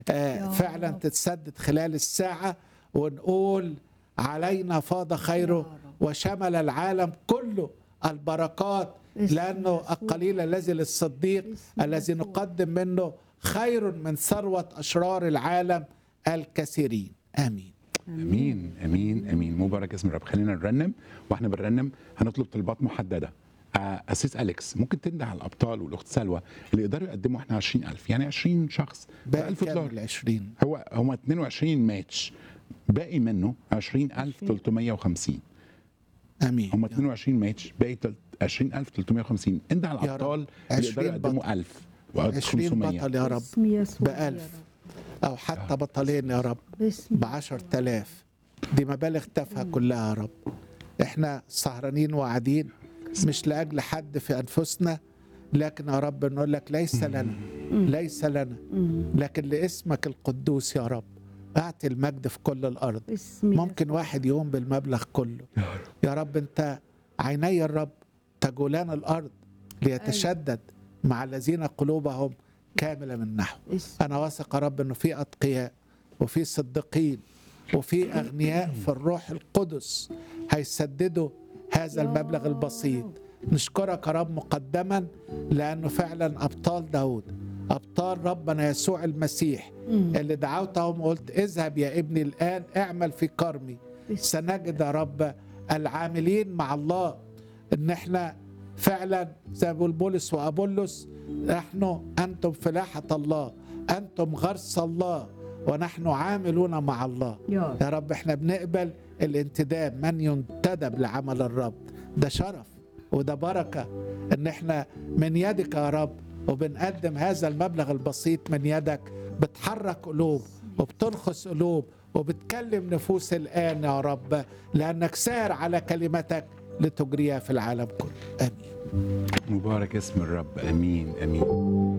آه، يا فعلا رب. تتسدد خلال الساعة ونقول علينا فاض يا خيره رب. وشمل العالم كله البركات باسم لأنه يسوع. القليل الذي للصديق باسم الذي يسوع. نقدم منه خير من ثروة أشرار العالم الكثيرين آمين امين امين امين مبارك اسم الرب خلينا نرنم واحنا بنرنم هنطلب طلبات محدده آه، اسيس اليكس ممكن تنده على الابطال والاخت سلوى اللي يقدروا يقدموا احنا 20000 يعني 20 شخص ب باقي 1000 كام دولار العشرين هو هم 22 ماتش باقي منه 20350 آمين يا هم 22 ماتش باقي تل- 20350 انده على يا رب. الابطال اللي 20 يقدروا يقدموا 1000 وقت 20 500 بطل يا رب باسم يسوع يا بألف. رب. أو حتى بطلين يا رب باسم بعشر تلاف دي مبالغ تافهة كلها يا رب احنا سهرانين وقاعدين مش لأجل حد في أنفسنا لكن يا رب نقول لك ليس لنا ليس لنا لكن لاسمك القدوس يا رب أعطي المجد في كل الأرض باسم ممكن واحد يقوم بالمبلغ كله يا رب أنت عيني الرب تجولان الأرض ليتشدد مع الذين قلوبهم كاملة من نحو باسم أنا واثق يا رب إنه في أتقياء وفي صديقين وفي أغنياء في الروح القدس هيسددوا هذا المبلغ البسيط نشكرك يا رب مقدما لأنه فعلا أبطال داود أبطال ربنا يسوع المسيح اللي دعوتهم وقلت اذهب يا ابني الآن اعمل في كرمي سنجد يا رب العاملين مع الله ان احنا فعلا زي ما بيقول بولس وابولس نحن انتم فلاحه الله انتم غرس الله ونحن عاملون مع الله يا رب. يا رب احنا بنقبل الانتداب من ينتدب لعمل الرب ده شرف وده بركه ان احنا من يدك يا رب وبنقدم هذا المبلغ البسيط من يدك بتحرك قلوب وبتنخس قلوب وبتكلم نفوس الآن يا رب لأنك سار على كلمتك لتجريها في العالم كله آمين مبارك اسم الرب امين امين